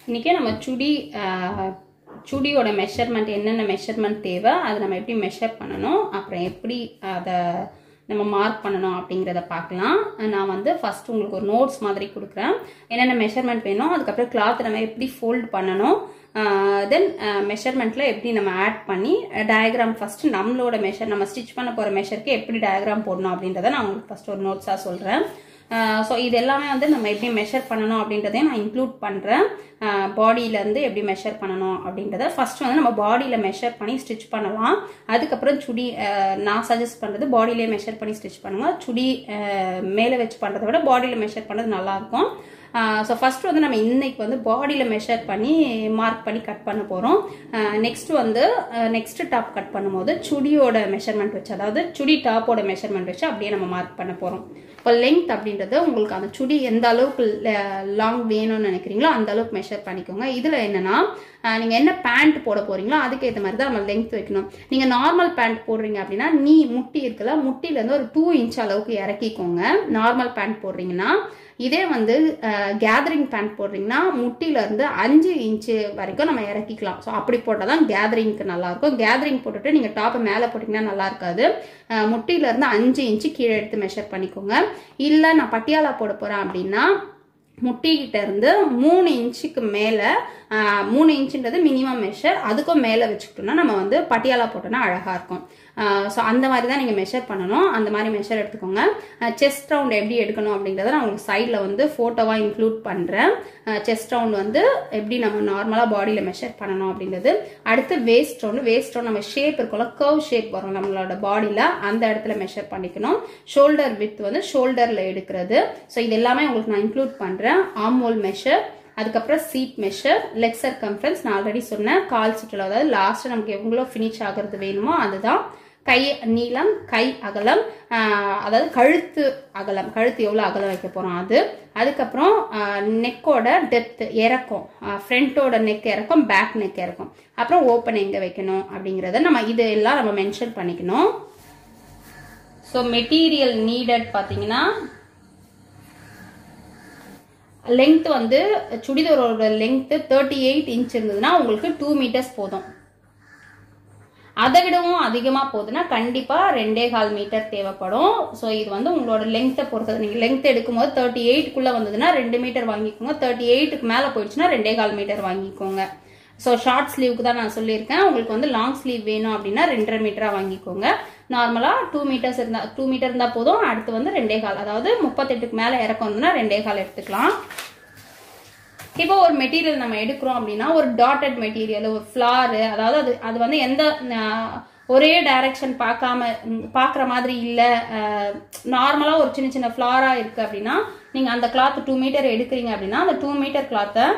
இன்றைக்கி நம்ம சுடி ஆஹ், சுடியோட மெஷர்மெண்ட் என்னென்ன மெஷர்மெண்ட் தேவை அதை நம்ம எப்படி மெஷர் பண்ணணும் அப்புறம் எப்படி அதை நம்ம மார்க் பண்ணணும் அப்படிங்கிறத பார்க்கலாம் நான் வந்து ஃபர்ஸ்ட் உங்களுக்கு ஒரு நோட்ஸ் மாதிரி கொடுக்குறேன் என்னென்ன மெஷர்மெண்ட் வேணும் அதுக்கப்புறம் கிளாத் நம்ம எப்படி ஃபோல்ட் பண்ணணும் தென் மெஷர்மெண்ட்டில் எப்படி நம்ம ஆட் பண்ணி டயக்ராம் ஃபஸ்ட்டு நம்மளோட மெஷர் நம்ம ஸ்டிச் பண்ண போகிற மெஷருக்கு எப்படி டயக்ராம் போடணும் அப்படின்றத நான் உங்களுக்கு ஃபஸ்ட் ஒரு நோட்ஸாக சொல்கிறேன் ஸோ இது எல்லாமே வந்து நம்ம எப்படி மெஷர் பண்ணணும் அப்படின்றதையும் நான் இன்க்ளூட் பண்ணுறேன் பாடியிலேருந்து எப்படி மெஷர் பண்ணணும் அப்படின்றத ஃபர்ஸ்ட் வந்து நம்ம பாடியில் மெஷர் பண்ணி ஸ்டிச் பண்ணலாம் அதுக்கப்புறம் சுடி அஹ், நான் சஜஸ்ட் பண்ணுறது பாடியிலே மெஷர் பண்ணி ஸ்டிச் பண்ணுங்க சுடி அஹ், மேலே வச்சு பண்ணுறதை விட பாடியில் மெஷர் பண்ணுறது நல்லாயிருக்கும் ஸோ ஃபர்ஸ்ட் வந்து நம்ம இன்னைக்கு வந்து பாடியில் மெஷர் பண்ணி மார்க் பண்ணி கட் பண்ண போகிறோம் நெக்ஸ்ட் வந்து நெக்ஸ்ட் டாப் கட் பண்ணும்போது சுடியோட மெஷர்மெண்ட் வச்சு அதாவது சுடி டாப்போட மெஷர்மெண்ட் வச்சு அப்படியே நம்ம மார்க் பண்ண போகிறோம் இப்போ லெங்த் அப்படின்றது உங்களுக்கு அந்த சுடி எந்த அளவுக்கு லாங் வேணும்னு நினைக்கிறீங்களோ அந்த அளவுக்கு மெஷர் பண்ணிக்கோங்க இதில் என்னன்னா நீங்கள் என்ன பேண்ட் போட போறீங்களோ அதுக்கு ஏற்ற மாதிரி தான் நம்ம லெங்த் வைக்கணும் நீங்கள் நார்மல் பேண்ட் போடுறீங்க அப்படின்னா நீ முட்டி இருக்குல்ல முட்டிலேருந்து ஒரு டூ இன்ச் அளவுக்கு இறக்கிக்கோங்க நார்மல் பேண்ட் போடுறீங்கன்னா இதே வந்து கேதரிங் பேண்ட் போடுறீங்கன்னா முட்டிலேருந்து அஞ்சு இன்ச்சு வரைக்கும் நம்ம இறக்கிக்கலாம் ஸோ அப்படி போட்டால் தான் கேதரிங்க்கு நல்லாயிருக்கும் கேதரிங் போட்டுட்டு நீங்கள் டாப்பை மேலே போட்டிங்கன்னா நல்லா இருக்காது அஹ் முட்டிலேருந்து அஞ்சு இன்ச்சு கீழே எடுத்து மெஷர் பண்ணிக்கோங்க இல்லை நான் பட்டியாலா போட போகிறேன் அப்படின்னா முட்டிக்கிட்ட இருந்து மூணு இன்ச்சுக்கு மேலே மூணு இன்ச்சுன்றது மினிமம் மெஷர் அதுக்கும் மேலே வச்சுக்கிட்டோம்னா நம்ம வந்து பட்டியாலா போட்டோம்னா அழகாக இருக்கும் ஸோ அந்த மாதிரி தான் நீங்கள் மெஷர் பண்ணணும் அந்த மாதிரி மெஷர் எடுத்துக்கோங்க செஸ்ட் ரவுண்ட் எப்படி எடுக்கணும் அப்படின்றத நான் உங்களுக்கு சைடில் வந்து ஃபோட்டோவாக இன்க்ளூட் பண்ணுறேன் செஸ்ட் ரவுண்ட் வந்து எப்படி நம்ம நார்மலாக பாடியில் மெஷர் பண்ணணும் அப்படின்றது அடுத்து வேஸ்ட் ரவுண்டு வேஸ்ட் ரவுண்ட் நம்ம ஷேப் இருக்கும்ல கர்வ் ஷேப் வரும் நம்மளோட பாடியில் அந்த இடத்துல மெஷர் பண்ணிக்கணும் ஷோல்டர் வித் வந்து ஷோல்டரில் எடுக்கிறது ஸோ இது எல்லாமே உங்களுக்கு நான் இன்க்ளூட் பண்ணுறேன் ஆம்ஹோல் மெஷர் அதுக்கப்புறம் சீட் மெஷர் லெக் சர்க்கம்ஃபரன்ஸ் நான் ஆல்ரெடி சொன்னேன் கால் சுற்றளவு அதாவது லாஸ்ட் நமக்கு எவ்வளோ ஃபினிஷ் ஆகிறது வேணுமோ அதுதான் கை நீளம் கை அகலம் ஆஹ் அதாவது கழுத்து அகலம் கழுத்து எவ்வளோ அகலம் வைக்க போகிறோம் அது அதுக்கப்புறம் நெக்கோட டெப்த் இறக்கம் ஃப்ரண்ட்டோட நெக் இறக்கம் பேக் நெக் இறக்கம் அப்புறம் ஓப்பன் எங்கே வைக்கணும் அப்படிங்கிறத நம்ம இது எல்லாம் நம்ம மென்ஷன் பண்ணிக்கணும் ஸோ மெட்டீரியல் நீடட் பார்த்தீங்கன்னா லெங்த் வந்து சுடிதாரோட லெங்த் தேர்ட்டி எயிட் இன்ச் இருந்ததுன்னா உங்களுக்கு டூ மீட்டர்ஸ் போதும் அதை விடவும் அதிகமாக போகுதுன்னா கண்டிப்பாக ரெண்டே கால் மீட்டர் தேவைப்படும் ஸோ இது வந்து உங்களோட லெங்த்தை பொறுத்தது நீங்கள் லெங்த் எடுக்கும்போது தேர்ட்டி எயிட்குள்ளே வந்ததுன்னா ரெண்டு மீட்டர் வாங்கிக்கோங்க தேர்ட்டி எயிட்டுக்கு மேலே போயிடுச்சுன்னா ரெண்டே கால் மீட்டர் வாங்கிக்கோங்க ஸோ ஷார்ட் ஸ்லீவுக்கு தான் நான் சொல்லியிருக்கேன் உங்களுக்கு வந்து லாங் ஸ்லீவ் வேணும் அப்படின்னா ரெண்டரை மீட்டராக வாங்கிக்கோங்க நார்மலாக டூ மீட்டர்ஸ் இருந்தால் டூ மீட்டர் இருந்தால் போதும் அடுத்து வந்து ரெண்டே கால் அதாவது முப்பத்தெட்டுக்கு மேலே இறக்கம் வந்துன்னா ரெண்டே கால் எடுத்துக்கலாம் இப்போ ஒரு மெட்டீரியல் நம்ம எடுக்கிறோம் அப்படின்னா ஒரு டாட்டட் மெட்டீரியல் ஒரு ஃப்ளாரு அதாவது அது அது வந்து எந்த ஆஹ், ஒரே டைரக்ஷன் பார்க்காம ம், பார்க்குற மாதிரி இல்லை நார்மலாக ஒரு சின்ன சின்ன ஃப்ளாராக இருக்குது அப்படின்னா நீங்கள் அந்த கிளாத் டூ மீட்டர் எடுக்கிறீங்க அப்படின்னா அந்த டூ மீட்டர் கிளாத்தை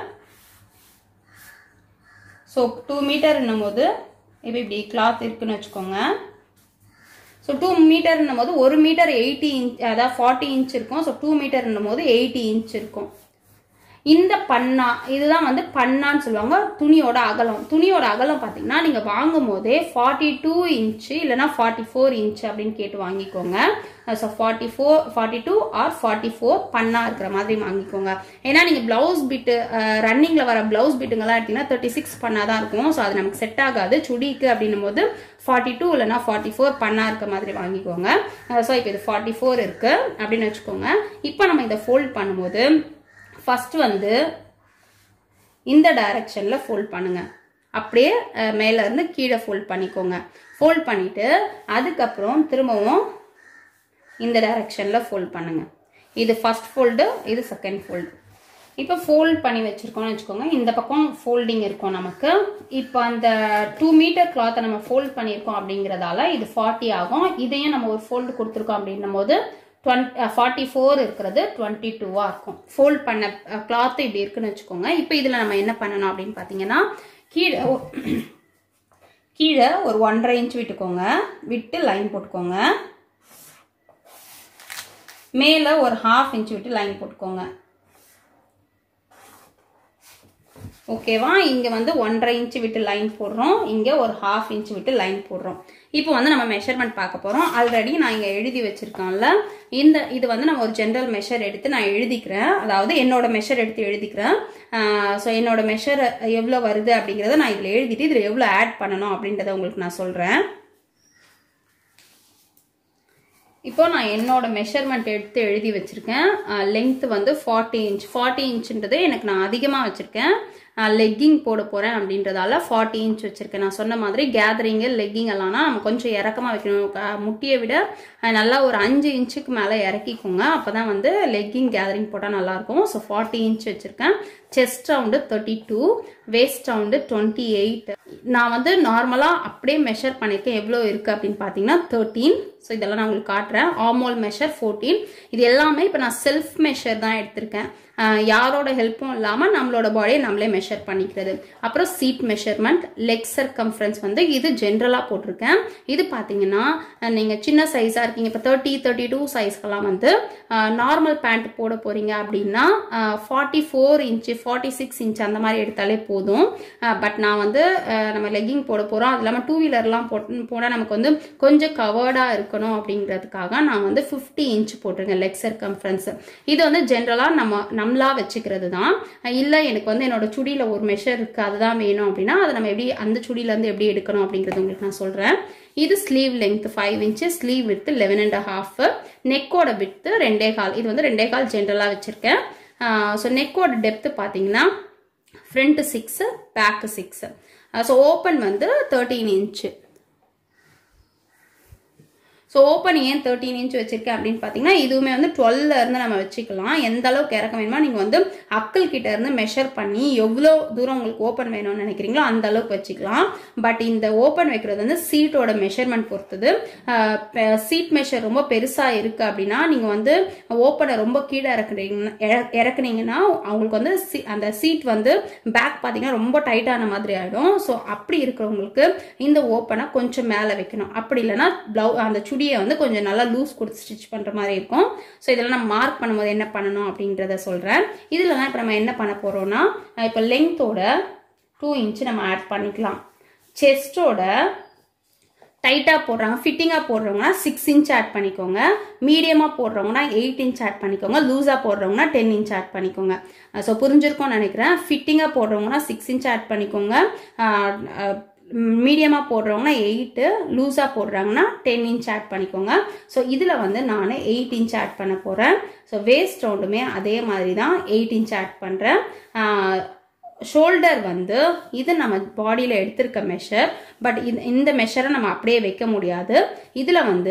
ஸோ டூ மீட்டர்ன்னும் போது இப்போ இப்படி கிளாத் இருக்குன்னு வச்சுக்கோங்க ஸோ டூ மீட்டர்னும் போது ஒரு மீட்டர் எயிட்டி இன்ச் அதாவது ஃபார்ட்டி இன்ச் இருக்கும் ஸோ டூ மீட்டர்னும் போது எயிட்டி இன்ச் இருக்கும் இந்த பன்னா இதுதான் வந்து பன்னான்னு சொல்லுவாங்க துணியோட அகலம் துணியோட அகலம் பார்த்தீங்கன்னா நீங்கள் வாங்கும் போதே ஃபார்ட்டி டூ இன்ச்சு இல்லைனா ஃபார்ட்டி ஃபோர் இன்ச் அப்படின்னு கேட்டு வாங்கிக்கோங்க so forty four forty two or forty four பன்னா இருக்கிற மாதிரி வாங்கிக்கோங்க ஏன்னா நீங்கள் ப்ளவுஸ் பிட்டு ரன்னிங்கில் வர ப்ளவுஸ் பிட்டுங்கெல்லாம் எடுத்தீங்கன்னா தேர்ட்டி சிக்ஸ் பண்ணா தான் இருக்கும் ஸோ அது நமக்கு செட் ஆகாது சுடிக்கு அப்படின்னும் போது ஃபார்ட்டி டூ இல்லைனா ஃபார்ட்டி ஃபோர் பண்ணா இருக்க மாதிரி வாங்கிக்கோங்க ஸோ இப்போ இது ஃபார்ட்டி ஃபோர் இருக்கு அப்படின்னு வச்சுக்கோங்க இப்போ நம்ம இதை ஃபோல்ட் பண்ணும்போது ஃபர்ஸ்ட் வந்து இந்த டைரக்ஷனில் ஃபோல்ட் பண்ணுங்க அப்படியே அஹ், மேல இருந்து கீழே ஃபோல்ட் பண்ணிக்கோங்க ஃபோல்ட் பண்ணிட்டு அதுக்கப்புறம் திரும்பவும் இந்த டைரக்ஷனில் ஃபோல்ட் பண்ணுங்க இது ஃபர்ஸ்ட் ஃபோல்டு இது செகண்ட் ஃபோல்டு இப்போ ஃபோல்ட் பண்ணி வச்சிருக்கோம்னு வச்சுக்கோங்க இந்த பக்கம் ஃபோல்டிங் இருக்கும் நமக்கு இப்போ அந்த டூ மீட்டர் கிளாத்தை நம்ம ஃபோல்ட் பண்ணியிருக்கோம் அப்படிங்கிறதால இது ஃபார்ட்டி ஆகும் இதையும் நம்ம ஒரு ஃபோல்டு கொடுத்துருக்கோம் அப்படின்னும் போது டுவெண்ட் ஃபார்ட்டி ஃபோர் இருக்கிறது டுவெண்ட்டி டூவாக இருக்கும் ஃபோல்ட் பண்ண கிளாத்து இப்படி இருக்குன்னு வச்சுக்கோங்க இப்போ இதில் நம்ம என்ன பண்ணணும் அப்படின்னு பார்த்தீங்கன்னா கீழே ஒ- கீழே ஒரு ஒன்றரை இன்ச் விட்டுக்கோங்க விட்டு லைன் போட்டுக்கோங்க மேலே ஒரு ஹாஃப் இன்ச் விட்டு லைன் போட்டுக்கோங்க ஓகேவா இங்கே வந்து ஒன்றரை இன்ச்சு விட்டு லைன் போடுறோம் இங்கே ஒரு ஹாஃப் இன்ச் விட்டு லைன் போடுறோம் இப்போ வந்து நம்ம மெஷர்மெண்ட் பார்க்க போகிறோம் ஆல்ரெடி நான் இங்கே எழுதி வச்சிருக்கேன்ல இந்த இது வந்து நம்ம ஒரு ஜென்ரல் மெஷர் எடுத்து நான் எழுதிக்கிறேன் அதாவது என்னோட மெஷர் எடுத்து எழுதிக்கிறேன் ஸோ என்னோட மெஷர் எவ்வளோ வருது அப்படிங்கிறத நான் இதில் எழுதிட்டு இதில் எவ்வளோ ஆட் பண்ணணும் அப்படின்றத உங்களுக்கு நான் சொல்கிறேன் இப்போ நான் என்னோட மெஷர்மெண்ட் எடுத்து எழுதி வச்சிருக்கேன் லென்த் வந்து ஃபார்ட்டி இன்ச் ஃபார்ட்டி இன்ச்சுன்றது எனக்கு நான் அதிகமாக வச்சுருக்கேன் லெக்கிங் போட போகிறேன் அப்படின்றதால ஃபார்ட்டி இன்ச் வச்சுருக்கேன் நான் சொன்ன மாதிரி கேதரிங்கு லெக்கிங் எல்லாம்னா நம்ம கொஞ்சம் இறக்கமாக வைக்கணும் க- முட்டியை விட அஹ், நல்லா ஒரு அஞ்சு இன்ச்சுக்கு மேலே இறக்கிக்கோங்க அப்போ தான் வந்து லெக்கிங் கேதரிங் போட்டால் நல்லாயிருக்கும் ஸோ ஃபார்ட்டி இன்ச் வச்சுருக்கேன் chest round thirty two waist round twenty eight நான் வந்து நார்மலாக அப்படியே மெஷர் பண்ணியிருக்கேன் எவ்வளோ இருக்குது அப்படின்னு பார்த்தீங்கன்னா தேர்ட்டீன் ஸோ இதெல்லாம் நான் உங்களுக்கு காட்டுறேன் ஆமோல் மெஷர் ஃபோர்டீன் இது எல்லாமே இப்போ நான் செல்ஃப் மெஷர் தான் எடுத்திருக்கேன் ஆஹ் யாரோட ஹெல்ப்பும் இல்லாமல் நம்மளோட பாடியை நம்மளே மெஷர் பண்ணிக்கிறது அப்புறம் சீட் மெஷர்மெண்ட் லெக் சர்க்கம்ஃபரன்ஸ் வந்து இது ஜென்ரலாக போட்டிருக்கேன் இது பார்த்தீங்கன்னா நீங்கள் சின்ன சைஸாக இருக்கீங்க இப்போ தேர்ட்டி தேர்ட்டி டூ சைஸ்க்கெல்லாம் வந்து நார்மல் பேண்ட் போட போகிறீங்க அப்படின்னா forty four inch forty six inch அந்த மாதிரி எடுத்தாலே போதும் பட் நான் வந்து ஆஹ் நம்ம லெக்கிங் போட போகிறோம் அது இல்லாமல் டூ வீலர்லாம் போட்டு போனால் நமக்கு வந்து கொஞ்சம் கவர்டாக இருக்கணும் அப்படிங்கிறதுக்காக நான் வந்து ஃபிஃப்டி இன்ச் போட்டிருக்கேன் லெக் சர்க்கம்ஃபரன்ஸ் இது வந்து ஜென்ரலாக நம்ம நம்மளா வச்சுக்கிறது தான் இல்லை எனக்கு வந்து என்னோட சுடியில் ஒரு மெஷர் இருக்குது அதுதான் வேணும் அப்படின்னா அதை நம்ம எப்படி அந்த சுடியிலேருந்து எப்படி எடுக்கணும் அப்படிங்கிறது உங்களுக்கு நான் சொல்கிறேன் இது sleeve length five inch sleeve width eleven and half நெக்கோட வித்து ரெண்டே கால் இது வந்து ரெண்டே கால் ஜென்ரலாக வச்சுருக்கேன் ஸோ நெக்கோட டெப்த்து பார்த்தீங்கன்னா front six back six so open வந்து தேர்ட்டீன் இன்ச்சு ஸோ ஓப்பன் ஏன் தேர்ட்டீன் இன்ச் வச்சிருக்கேன் அப்படின்னு பார்த்தீங்கன்னா இதுவுமே வந்து 12 ல இருந்து நம்ம வச்சுக்கலாம் எந்த அளவுக்கு இறக்க வேணுமோ நீங்கள் வந்து அக்கல் கிட்ட இருந்து மெஷர் பண்ணி எவ்வளோ தூரம் உங்களுக்கு ஓப்பன் வேணும்னு நினைக்கிறீங்களோ அந்த அளவுக்கு வச்சுக்கலாம் பட் இந்த ஓப்பன் வைக்கிறது வந்து சீட்டோட மெஷர்மெண்ட் பொறுத்தது சீட் மெஷர் ரொம்ப பெருசாக இருக்கு அப்படின்னா நீங்கள் வந்து ஓப்பனை ரொம்ப கீழே இறக்குறீங்க இற- இறக்குனீங்கன்னா அவங்களுக்கு வந்து சி- அந்த சீட் வந்து பேக் பார்த்தீங்கன்னா ரொம்ப டைட்டான மாதிரி ஆகிடும் ஸோ அப்படி இருக்கிறவங்களுக்கு இந்த ஓப்பனை கொஞ்சம் மேலே வைக்கணும் அப்படி இல்லைன்னா ப்ளவு அந்த சுடியை வந்து கொஞ்சம் நல்லா லூஸ் கொடுத்து ஸ்டிச் பண்ணுற மாதிரி இருக்கும் ஸோ இதெல்லாம் நம்ம மார்க் பண்ணும்போது என்ன பண்ணணும் அப்படின்றத சொல்கிறேன் இதுலலாம் இப்போ நம்ம என்ன பண்ண போகிறோம்னா இப்போ லென்த்தோட டூ இன்ச் நம்ம ஆட் பண்ணிக்கலாம் செஸ்டோட டைட்டாக போடுறாங்க ஃபிட்டிங்காக போடுறவங்கன்னா சிக்ஸ் இன்ச் ஆட் பண்ணிக்கோங்க மீடியமாக போடுறவங்கன்னா எயிட் இன்ச் ஆட் பண்ணிக்கோங்க லூஸாக போடுறவங்கன்னா டென் இன்ச் ஆட் பண்ணிக்கோங்க ஸோ புரிஞ்சிருக்கும்னு நினைக்கிறேன் ஃபிட்டிங்காக போடுறவங்கன்னா சிக்ஸ் இன்ச் ஆட் பண்ணிக்கோங்க மீடியமாக போடுறவங்கன்னா எயிட்டு லூஸாக போடுறாங்கன்னா டென் இன்ச் ஆட் பண்ணிக்கோங்க ஸோ இதில் வந்து நான் எயிட் இன்ச் ஆட் பண்ண போகிறேன் ஸோ வேஸ்ட் ரவுண்டுமே அதே மாதிரி தான் எயிட் இன்ச் ஆட் பண்ணுறேன் ஷோல்டர் வந்து இது நம்ம பாடியில் எடுத்திருக்க மெஷர் பட் இது இந்த மெஷரை நம்ம அப்படியே வைக்க முடியாது இதில் வந்து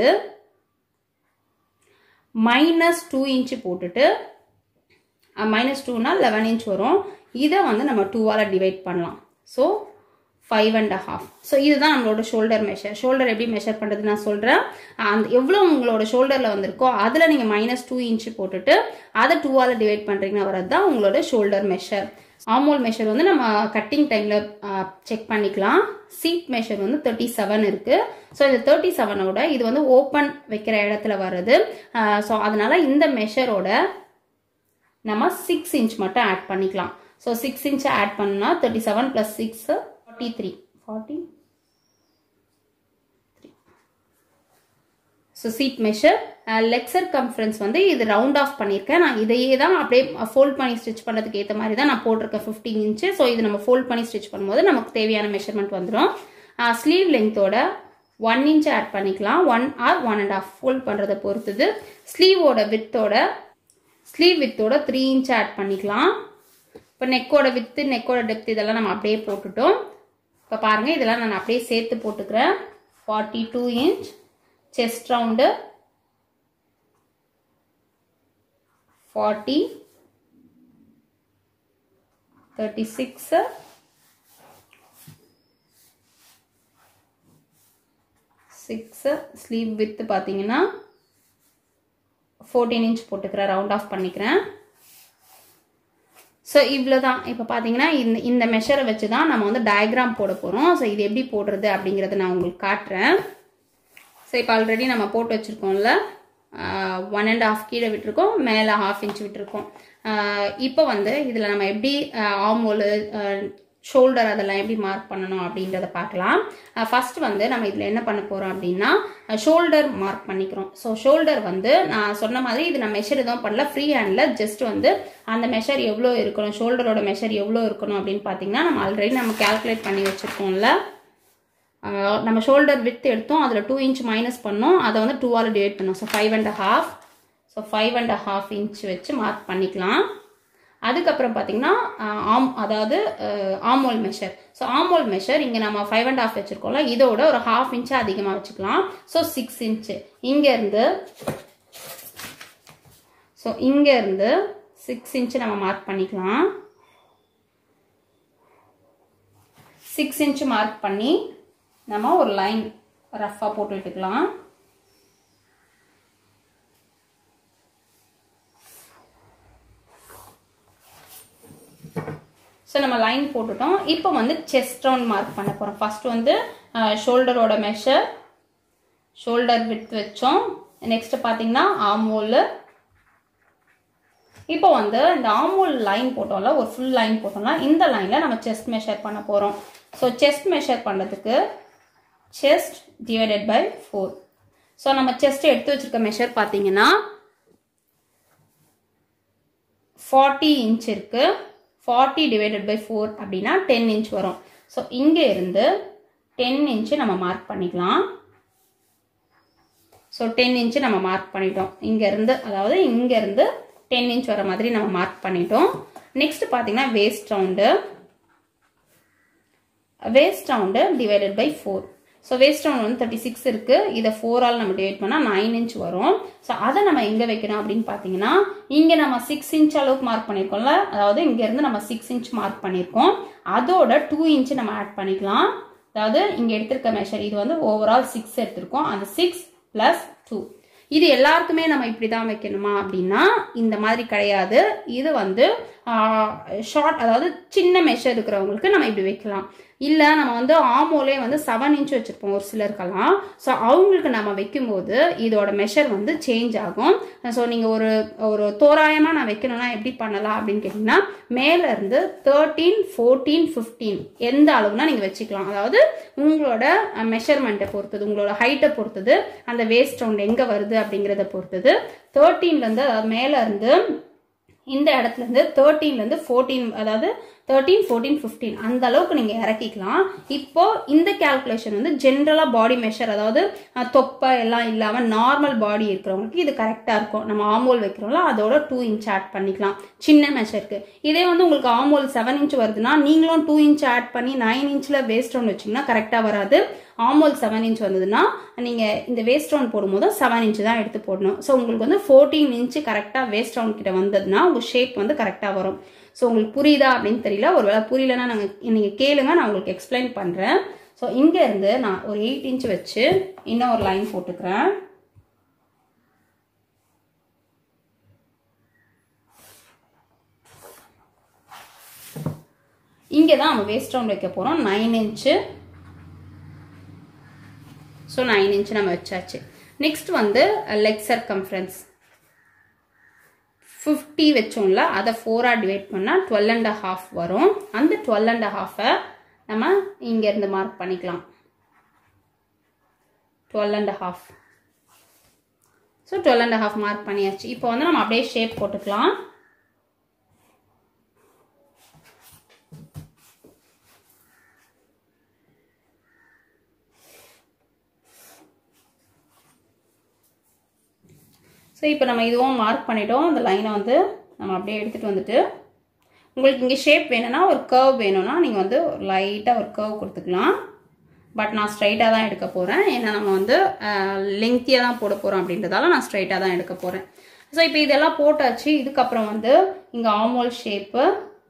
மைனஸ் டூ இன்ச்சு போட்டுட்டு மைனஸ் டூனா லெவன் இன்ச் வரும் இதை வந்து நம்ம டூவால் டிவைட் பண்ணலாம் so five and half so இதுதான் நம்மளோட ஷோல்டர் மெஷர் ஷோல்டர் எப்படி மெஷர் பண்ணுறது நான் சொல்கிறேன் அந்த எவ்வளோ உங்களோட ஷோல்டரில் வந்திருக்கோ அதில் நீங்கள் மைனஸ் டூ இன்ச்சு போட்டுட்டு அதை டூவால் டிவைட் பண்ணுறீங்கன்னா வரது தான் உங்களோட ஷோல்டர் மெஷர் ஆமோல் மெஷர் வந்து நம்ம கட்டிங் டைமில் செக் பண்ணிக்கலாம் சீட் மெஷர் வந்து தேர்ட்டி செவன் இருக்குது ஸோ இந்த தேர்ட்டி செவனோட இது வந்து ஓப்பன் வைக்கிற இடத்துல வருது ஸோ அதனால இந்த மெஷரோட நம்ம சிக்ஸ் இன்ச் மட்டும் ஆட் பண்ணிக்கலாம் ஸோ சிக்ஸ் இன்ச் ஆட் பண்ணா thirty seven plus six forty three forty so seat measure leg circumference வந்து இது ரவுண்ட் ஆஃப் பண்ணியிருக்கேன் நான் இதையே தான் அப்படியே ஃபோல்ட் பண்ணி ஸ்டிச் பண்ணுறதுக்கு ஏற்ற மாதிரி தான் நான் போட்டிருக்கேன் ஃபிஃப்டீன் இன்ச்சு ஸோ இது நம்ம ஃபோல்ட் பண்ணி ஸ்டிச் பண்ணும்போது நமக்கு தேவையான மெஷர்மெண்ட் வந்துடும் ஸ்லீவ் லென்த்தோட ஒன் இன்ச் ஆட் பண்ணிக்கலாம் one or one and half fold பண்ணுறதை பொறுத்தது ஸ்லீவோட வித்தோட ஸ்லீவ் வித்தோட த்ரீ இன்ச் ஆட் பண்ணிக்கலாம் இப்போ நெக்கோட வித்து நெக்கோட டெப்த் இதெல்லாம் நம்ம அப்படியே போட்டுட்டோம் இப்போ பாருங்கள் இதெல்லாம் நான் அப்படியே சேர்த்து போட்டுக்கிறேன் forty two inch chest round forty thirty six six sleeve width பார்த்தீங்கன்னா ஃபோர்டீன் இன்ச் போட்டுக்கிறேன் ரவுண்ட் ஆஃப் பண்ணிக்கிறேன் ஸோ இவ்வளோ தான் இப்போ பார்த்தீங்கன்னா இந்த இந்த மெஷரை வச்சு தான் நம்ம வந்து டயக்ராம் போட போகிறோம் ஸோ இது எப்படி போடுறது அப்படிங்கிறத நான் உங்களுக்கு காட்டுறேன் ஸோ இப்போ ஆல்ரெடி நம்ம போட்டு வச்சுருக்கோம்ல ஒன் அண்ட் ஆஃப் கீழே விட்டுருக்கோம் மேலே ஹாஃப் இன்ச் விட்டுருக்கோம் இப்போ வந்து இதில் நம்ம எப்படி ஆமோலு ஷோல்டர் அதெல்லாம் எப்படி மார்க் பண்ணணும் அப்படின்றத பார்க்கலாம் ஃபர்ஸ்ட் வந்து நம்ம இதில் என்ன பண்ண போகிறோம் அப்படின்னா ஷோல்டர் மார்க் பண்ணிக்கிறோம் ஸோ ஷோல்டர் வந்து நான் சொன்ன மாதிரி இது நான் மெஷர் எதுவும் பண்ணல ஃப்ரீ ஹேண்டில் ஜஸ்ட் வந்து அந்த மெஷர் எவ்வளோ இருக்கணும் ஷோல்டரோட மெஷர் எவ்வளோ இருக்கணும் அப்படின்னு பார்த்தீங்கன்னா நம்ம ஆல்ரெடி நம்ம கால்குலேட் பண்ணி வச்சுருக்கோம்ல நம்ம ஷோல்டர் வித் எடுத்தோம் அதில் டூ இன்ச் மைனஸ் பண்ணோம் அதை வந்து டூவால் டிவைட் பண்ணோம் so five and half so five and half inch வச்சு மார்க் பண்ணிக்கலாம் அதுக்கப்புறம் பார்த்தீங்கன்னா ஆம் அதாவது armhole measure so armhole measure இங்கே நம்ம ஃபைவ் அண்ட் ஹாஃப் வச்சுருக்கோம்ல இதோட ஒரு ஹாஃப் இன்ச்சு அதிகமாக வச்சுக்கலாம் ஸோ சிக்ஸ் இன்ச்சு இங்கேருந்து ஸோ இங்கேருந்து சிக்ஸ் இன்ச்சு நம்ம மார்க் பண்ணிக்கலாம் சிக்ஸ் இன்ச்சு மார்க் பண்ணி நம்ம ஒரு லைன் ரஃப்பாக போட்டு விட்டுக்கலாம் ஸோ நம்ம லைன் போட்டுட்டோம் இப்போ வந்து செஸ்ட் ரவுண்ட் மார்க் பண்ண போகிறோம் ஃபர்ஸ்ட் வந்து ஷோல்டரோட மெஷர் ஷோல்டர் வித் வச்சோம் நெக்ஸ்ட் பார்த்தீங்கன்னா ஆமோல் இப்போ வந்து இந்த ஆமோல் லைன் போட்டோம்ல ஒரு ஃபுல் லைன் போட்டோம்னா இந்த லைனில் நம்ம செஸ்ட் மெஷர் பண்ண போகிறோம் ஸோ செஸ்ட் மெஷர் பண்ணுறதுக்கு chest divided by four so நம்ம செஸ்ட் எடுத்து வச்சிருக்க மெஷர் பார்த்தீங்கன்னா ஃபார்ட்டி இன்ச் இருக்குது ஃபார்ட்டி டிவைடட் பை ஃபோர் அப்படின்னா டென் இன்ச் வரும் ஸோ இங்கே இருந்து டென் இன்ச்சு நம்ம மார்க் பண்ணிக்கலாம் ஸோ டென் இன்ச்சு நம்ம மார்க் பண்ணிட்டோம் இங்கேருந்து அதாவது இங்கேருந்து டென் இன்ச் வர மாதிரி நம்ம மார்க் பண்ணிட்டோம் நெக்ஸ்ட் பார்த்தீங்கன்னா waist round waist round divided by four so waist round வந்து தேர்ட்டி சிக்ஸ் இருக்குது இதை ஃபோரால் நம்ம டிவைட் பண்ணால் நைன் இன்ச் வரும் ஸோ அதை நம்ம எங்கே வைக்கணும் அப்படின்னு பார்த்தீங்கன்னா இங்கே நம்ம சிக்ஸ் இன்ச் அளவுக்கு மார்க் பண்ணியிருக்கோம்ல அதாவது இங்கேருந்து நம்ம சிக்ஸ் இன்ச் மார்க் பண்ணியிருக்கோம் அதோட டூ இன்ச் நம்ம ஆட் பண்ணிக்கலாம் அதாவது இங்கே எடுத்திருக்க மெஷர் இது வந்து ஓவரால் சிக்ஸ் எடுத்திருக்கோம் அந்த சிக்ஸ் ப்ளஸ் டூ இது எல்லாருக்குமே நம்ம இப்படி தான் வைக்கணுமா அப்படின்னா இந்த மாதிரி கிடையாது இது வந்து ஷார்ட் அதாவது சின்ன மெஷர் இருக்கிறவங்களுக்கு நம்ம இப்படி வைக்கலாம் இல்லை நம்ம வந்து ஆமோலே வந்து செவன் இன்ச் வச்சுருப்போம் ஒரு சிலருக்கெல்லாம் ஸோ அவங்களுக்கு நம்ம வைக்கும்போது இதோட மெஷர் வந்து சேஞ்ச் ஆகும் ஸோ நீங்கள் ஒரு ஒரு தோராயமாக நான் வைக்கணும்னா எப்படி பண்ணலாம் அப்படின்னு கேட்டிங்கன்னா மேலேருந்து தேர்ட்டீன் ஃபோர்டீன் ஃபிஃப்டீன் எந்த அளவுனா நீங்கள் வச்சுக்கலாம் அதாவது உங்களோட மெஷர்மெண்ட்டை பொறுத்தது உங்களோட ஹைட்டை பொறுத்தது அந்த வேஸ்ட் ரவுண்ட் எங்கே வருது அப்படிங்கிறத பொறுத்தது தேர்ட்டீன்லேருந்து அதாவது மேலேருந்து இந்த இடத்துலேருந்து தேர்ட்டீன்லேருந்து ஃபோர்டீன் அதாவது தேர்ட்டீன் ஃபோர்டீன் ஃபிஃப்டீன் அந்த அளவுக்கு நீங்கள் இறக்கிக்கலாம் இப்போ இந்த கேல்குலேஷன் வந்து ஜென்ரலாக பாடி மெஷர் அதாவது தொப்பை எல்லாம் இல்லாமல் நார்மல் பாடி இருக்கிறவங்களுக்கு இது கரெக்டாக இருக்கும் நம்ம ஆமோல் வைக்கிறோம்ல அதோட டூ இன்ச் ஆட் பண்ணிக்கலாம் சின்ன மெஷருக்கு இதே வந்து உங்களுக்கு ஆமோல் செவன் இன்ச் வருதுன்னா நீங்களும் டூ இன்ச் ஆட் பண்ணி நைன் இன்ச்சில் வேஸ்ட் ரவுண்ட் வச்சிங்கன்னா கரெக்டாக வராது ஆமோல் செவன் இன்ச் வந்ததுன்னா நீங்கள் இந்த வேஸ்ட் ரவுண்ட் போடும்போது செவன் இன்ச் தான் எடுத்து போடணும் ஸோ உங்களுக்கு வந்து ஃபோர்டீன் இன்ச்சு கரெக்டாக வேஸ்ட் ரவுண்ட் கிட்ட வந்ததுன்னா உங்கள் ஷேப் வந்து கரெக்டாக வரும் ஸோ உங்களுக்கு புரியுதா அப்படின்னு தெரியல ஒருவேளை புரியலன்னா நாங்கள் நீங்கள் கேளுங்க நான் உங்களுக்கு எக்ஸ்பிளைன் பண்ணுறேன் ஸோ இங்கேருந்து நான் ஒரு எயிட் இன்ச் வச்சு இன்னும் ஒரு லைன் போட்டுக்கிறேன் இங்கே தான் நம்ம வேஸ்ட் ரவுண்ட் வைக்க போகிறோம் nine inch so nine inch நம்ம வச்சாச்சு நெக்ஸ்ட் வந்து லெக் சர்க்கம்ஃபரன்ஸ் ஃபிஃப்டி வச்சோம்ல அதை ஃபோராக டிவைட் பண்ணால் டுவெல் அண்ட் ஹாஃப் வரும் அந்த டுவெல் அண்ட் ஹாஃபை நம்ம இங்கேருந்து மார்க் பண்ணிக்கலாம் twelve and half so twelve and half mark பண்ணியாச்சு இப்போ வந்து நம்ம அப்படியே ஷேப் போட்டுக்கலாம் ஸோ இப்போ நம்ம இதுவும் மார்க் பண்ணிட்டோம் அந்த லைனை வந்து நம்ம அப்படியே எடுத்துகிட்டு வந்துட்டு உங்களுக்கு இங்கே ஷேப் வேணும்னா ஒரு கர்வ் வேணும்னா நீங்கள் வந்து லைட்டாக ஒரு கர்வ் கொடுத்துக்கலாம் பட் நான் ஸ்ட்ரைட்டாக தான் எடுக்க போகிறேன் ஏன்னா நம்ம வந்து லெங்க்த்தியாக தான் போட போகிறோம் அப்படின்றதால நான் ஸ்ட்ரைட்டாக தான் எடுக்க போகிறேன் ஸோ இப்போ இதெல்லாம் போட்டாச்சு இதுக்கப்புறம் வந்து இங்கே ஆமோல் ஷேப்பு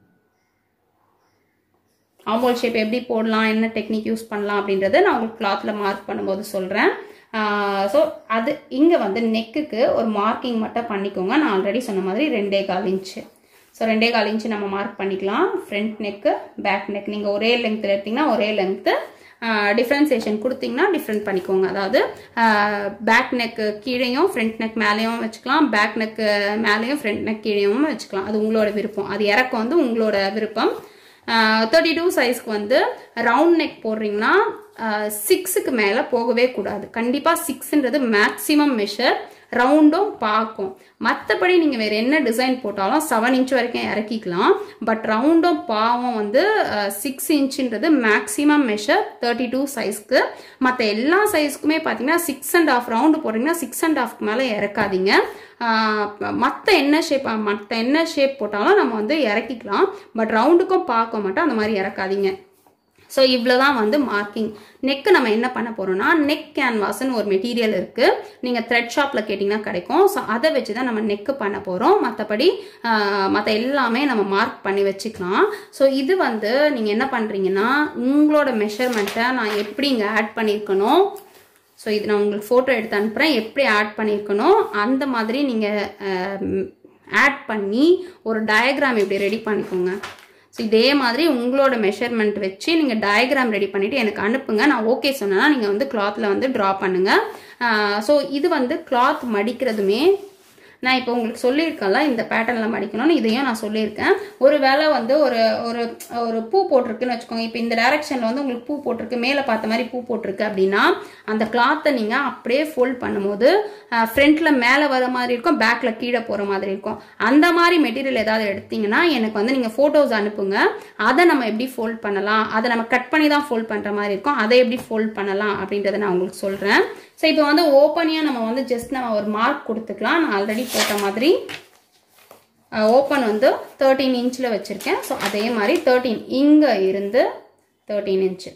ஆமோல் ஷேப் எப்படி போடலாம் என்ன டெக்னிக் யூஸ் பண்ணலாம் அப்படின்றத நான் உங்களுக்கு கிளாத்தில் மார்க் பண்ணும்போது சொல்கிறேன் ஸோ அது இங்கே வந்து நெக்குக்கு ஒரு மார்க்கிங் மட்டும் பண்ணிக்கோங்க நான் ஆல்ரெடி சொன்ன மாதிரி ரெண்டே கால் இன்ச்சு ஸோ ரெண்டே கால் இன்ச்சு நம்ம மார்க் பண்ணிக்கலாம் ஃப்ரண்ட் நெக்கு பேக் நெக் நீங்கள் ஒரே லெங்த்தில் எடுத்தீங்கன்னா ஒரே லெங்த்து டிஃப்ரென்சியேஷன் கொடுத்தீங்கன்னா டிஃப்ரெண்ட் பண்ணிக்கோங்க அதாவது பேக் நெக்கு கீழேயும் ஃப்ரண்ட் நெக் மேலேயும் வச்சுக்கலாம் பேக் நெக்கு மேலேயும் ஃப்ரண்ட் நெக் கீழேயும் வச்சுக்கலாம் அது உங்களோட விருப்பம் அது இறக்கம் வந்து உங்களோட விருப்பம் தேர்ட்டி டூ சைஸ்க்கு வந்து ரவுண்ட் நெக் போடுறீங்கன்னா சிக்ஸுக்கு மேலே போகவே கூடாது கண்டிப்பாக சிக்ஸ்ன்றது மேக்ஸிமம் மெஷர் ரவுண்டும் பார்க்கும் மற்றபடி நீங்கள் வேறு என்ன டிசைன் போட்டாலும் செவன் இன்ச் வரைக்கும் இறக்கிக்கலாம் பட் ரவுண்டும் பாவம் வந்து சிக்ஸ் இன்ச்சுன்றது மேக்ஸிமம் மெஷர் தேர்ட்டி டூ சைஸ்க்கு மற்ற எல்லா சைஸ்க்குமே பார்த்தீங்கன்னா சிக்ஸ் அண்ட் ஆஃப் ரவுண்டு போட்டிங்கன்னா சிக்ஸ் அண்ட் ஆஃப்க்கு மேலே இறக்காதீங்க மற்ற என்ன ஷேப் மற்ற என்ன ஷேப் போட்டாலும் நம்ம வந்து இறக்கிக்கலாம் பட் ரவுண்டுக்கும் பார்க்க மாட்டோம் அந்த மாதிரி இறக்காதீங்க ஸோ இவ்வளோ தான் வந்து மார்க்கிங் நெக்கு நம்ம என்ன பண்ண போகிறோம்னா நெக் கேன்வாஸ்னு ஒரு மெட்டீரியல் இருக்குது நீங்கள் த்ரெட் ஷாப்பில் கேட்டிங்கன்னா கிடைக்கும் ஸோ அதை வச்சு தான் நம்ம நெக்கு பண்ண போகிறோம் மற்றபடி மற்ற எல்லாமே நம்ம மார்க் பண்ணி வச்சுக்கலாம் ஸோ இது வந்து நீங்கள் என்ன பண்ணுறீங்கன்னா உங்களோட மெஷர்மெண்ட்டை நான் எப்படி இங்கே ஆட் பண்ணியிருக்கணும் ஸோ இது நான் உங்களுக்கு ஃபோட்டோ எடுத்து அனுப்புகிறேன் எப்படி ஆட் பண்ணியிருக்கணும் அந்த மாதிரி நீங்கள் ஆட் பண்ணி ஒரு டயக்ராம் இப்படி ரெடி பண்ணிக்கோங்க ஸோ இதே மாதிரி உங்களோட மெஷர்மெண்ட் வச்சு நீங்கள் டயக்ராம் ரெடி பண்ணிவிட்டு எனக்கு அனுப்புங்க நான் ஓகே சொன்னேன்னா நீங்கள் வந்து கிளாத்தில் வந்து ட்ரா பண்ணுங்கள் ஸோ இது வந்து கிளாத் மடிக்கிறதுமே நான் இப்போ உங்களுக்கு சொல்லியிருக்கேன்ல இந்த பேட்டர்னில் மடிக்கணும்னு இதையும் நான் சொல்லியிருக்கேன் ஒரு வேளை வந்து ஒரு ஒரு ஒரு பூ போட்டிருக்குன்னு வச்சுக்கோங்க இப்போ இந்த டைரக்ஷனில் வந்து உங்களுக்கு பூ போட்டிருக்கு மேலே பார்த்த மாதிரி பூ போட்டிருக்கு அப்படின்னா அந்த கிளாத்தை நீங்கள் அப்படியே ஃபோல்ட் பண்ணும்போது ஃப்ரண்ட்டில் மேலே வர மாதிரி இருக்கும் பேக்கில் கீழே போகிற மாதிரி இருக்கும் அந்த மாதிரி மெட்டீரியல் ஏதாவது எடுத்தீங்கன்னா எனக்கு வந்து நீங்கள் ஃபோட்டோஸ் அனுப்புங்க அதை நம்ம எப்படி ஃபோல்ட் பண்ணலாம் அதை நம்ம கட் பண்ணி தான் ஃபோல்ட் பண்ணுற மாதிரி இருக்கும் அதை எப்படி ஃபோல்ட் பண்ணலாம் அப்படின்றத நான் உங்களுக்கு சொல்கிறேன் ஸோ இப்போ வந்து ஓப்பனியாக நம்ம வந்து ஜஸ்ட் நம்ம ஒரு மார்க் கொடுத்துக்கலாம் நான் ஆல்ரெடி போட்ட மாதிரி ஓப்பன் வந்து தேர்ட்டீன் இன்ச்சில் வச்சுருக்கேன் ஸோ அதே மாதிரி தேர்ட்டீன் இங்கே இருந்து தேர்ட்டீன் இன்ச்சு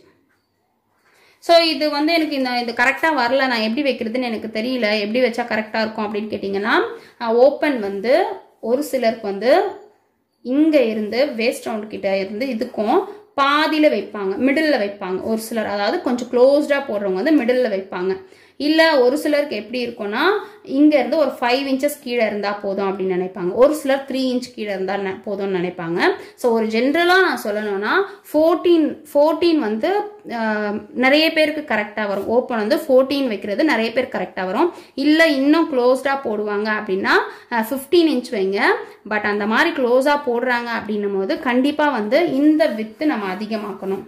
ஸோ இது வந்து எனக்கு இந்த இது கரெக்டாக வரல நான் எப்படி வைக்கிறதுன்னு எனக்கு தெரியல எப்படி வச்சா கரெக்டாக இருக்கும் அப்படின்னு கேட்டிங்கன்னா ஓப்பன் வந்து ஒரு சிலருக்கு வந்து இங்கே இருந்து வேஸ்ட் ரவுண்ட் கிட்ட இருந்து இதுக்கும் பாதியில் வைப்பாங்க மிடில் வைப்பாங்க ஒரு சிலர் அதாவது கொஞ்சம் க்ளோஸ்டாக போடுறவங்க வந்து மிடில் வைப்பாங்க இல்லை ஒரு சிலருக்கு எப்படி இருக்கும்னா இங்கேருந்து ஒரு ஃபைவ் இன்ச்சஸ் கீழே இருந்தால் போதும் அப்படின்னு நினைப்பாங்க ஒரு சிலர் த்ரீ இன்ச் கீழே இருந்தால் போதும்னு நினைப்பாங்க ஸோ ஒரு ஜென்ரலாக நான் சொல்லணும்னா ஃபோர்டீன் ஃபோர்டீன் வந்து நிறைய பேருக்கு கரெக்டாக வரும் ஓப்பன் வந்து ஃபோர்டீன் வைக்கிறது நிறைய பேர் கரெக்டாக வரும் இல்லை இன்னும் க்ளோஸ்டாக போடுவாங்க அப்படின்னா ஃபிஃப்டீன் இன்ச் வைங்க பட் அந்த மாதிரி க்ளோஸாக போடுறாங்க அப்படின்னும் போது கண்டிப்பாக வந்து இந்த வித்து நம்ம அதிகமாக்கணும்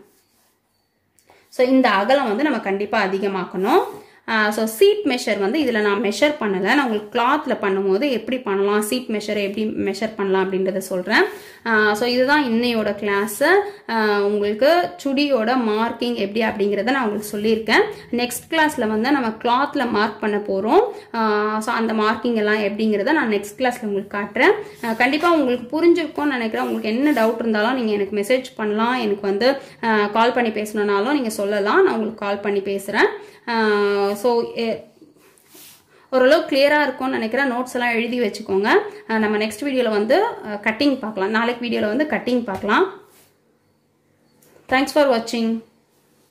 ஸோ இந்த அகலம் வந்து நம்ம கண்டிப்பாக அதிகமாக்கணும் ஸோ சீட் மெஷர் வந்து இதில் நான் மெஷர் பண்ணலை நான் உங்களுக்கு கிளாத்தில் பண்ணும்போது எப்படி பண்ணலாம் சீட் மெஷரை எப்படி மெஷர் பண்ணலாம் அப்படின்றத சொல்கிறேன் ஸோ இதுதான் இன்னையோட கிளாஸு உங்களுக்கு சுடியோட மார்க்கிங் எப்படி அப்படிங்கிறத நான் உங்களுக்கு சொல்லியிருக்கேன் நெக்ஸ்ட் கிளாஸில் வந்து நம்ம கிளாத்தில் மார்க் பண்ண போகிறோம் ஸோ அந்த மார்க்கிங் எல்லாம் எப்படிங்கிறத நான் நெக்ஸ்ட் கிளாஸில் உங்களுக்கு காட்டுறேன் கண்டிப்பாக உங்களுக்கு புரிஞ்சிருக்கும்னு நினைக்கிறேன் உங்களுக்கு என்ன டவுட் இருந்தாலும் நீங்கள் எனக்கு மெசேஜ் பண்ணலாம் எனக்கு வந்து கால் பண்ணி பேசணுன்னாலும் நீங்கள் சொல்லலாம் நான் உங்களுக்கு கால் பண்ணி பேசுகிறேன் ஸோ ஓரளவு கிளியராக இருக்கும்னு நினைக்கிறேன் நோட்ஸ் எல்லாம் எழுதி வச்சுக்கோங்க நம்ம நெக்ஸ்ட் வீடியோவில் வந்து கட்டிங் பார்க்கலாம் நாளைக்கு வீடியோவில் வந்து கட்டிங் பார்க்கலாம் தேங்க்ஸ் ஃபார் வாட்சிங்